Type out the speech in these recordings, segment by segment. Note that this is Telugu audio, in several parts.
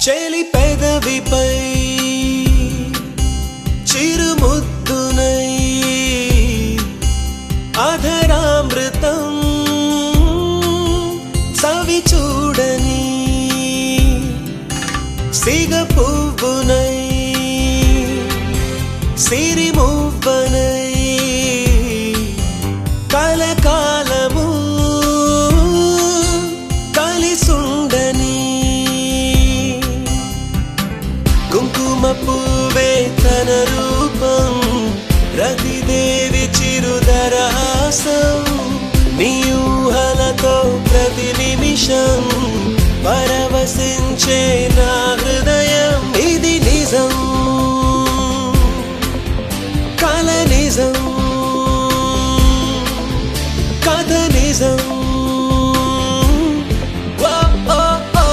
చెలి పెదవిపై చిరుముద్దునై అధరామృతం సవి చూడని సిగ పువ్వునై సిరిమువ్వనై కలకాలము కలిసుండని కుంకుమ పువ్వే తన రూపం రతిదేవి చిరుదరహాసం నీ ఊహలతో ప్రతి నిమిషం పరవశించే నా హృదయం ఇది నిజం కల నిజం కథ నిజం వా ఓ ఓ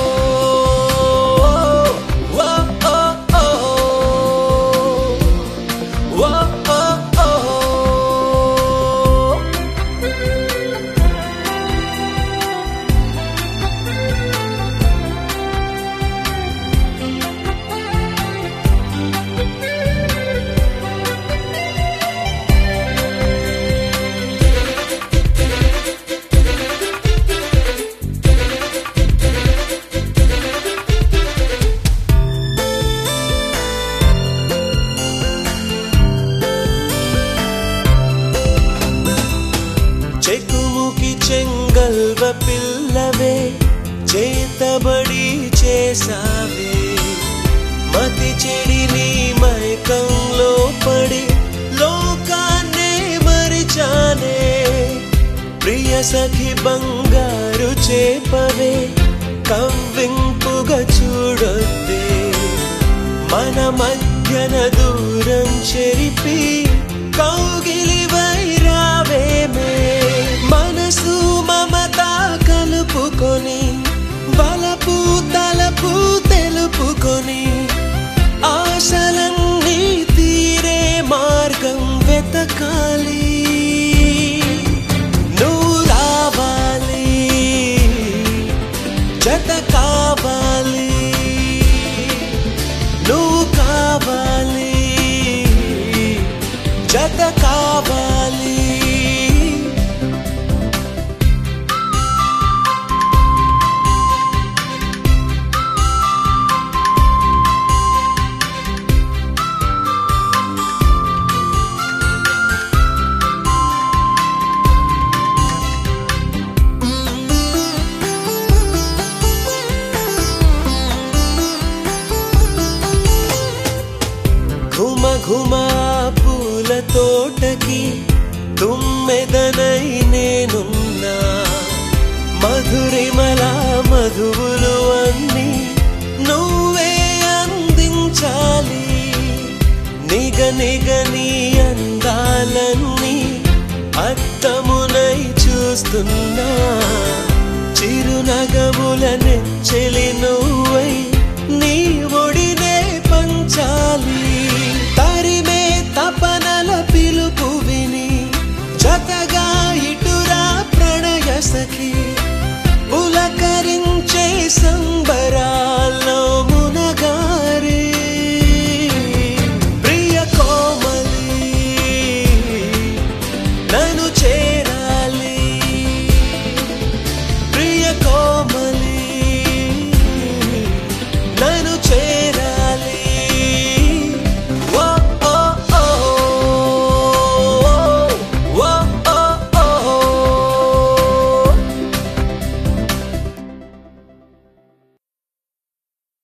వా ఓ ఓ వా ఓ ఓ చెకుముకి చెంగల్వ పిల్లవే చేతబడి చేసావే మతి చెడి నీ మైకంలో పడి లోకాన్నే మరిచానే ప్రియ సఖి బంగారు చేపవే కవ్వింపుగా చూడొద్దే మన మధ్యన దూరం చెరిపి కౌగిలి వైరావేమే మనసు మమత కలుపుకొని బలపు తలపు తెలుపుకొని ఆశలన్నీ తీరే మార్గం వెతకాలి నువ్వు రావాలి జత కావాలి నువ్వు కావాలి జత కావాలి ఘుమ ఘుమ పూల తోటకి తుమ్మెదనై నేనున్నా మధురిమల మధువులు అన్ని నువ్వే అందించాలి నిగ నిగ నీ అందాలన్నీ అద్దమునై చూస్తున్నా చిరునగముల నెచ్చెలి నువ్వై నీ ఒడినే పంచాలి తరిమే తపనల పిలుపు విని జతగా ఇటురా ప్రణయ సఖి పులకరించే సంబరా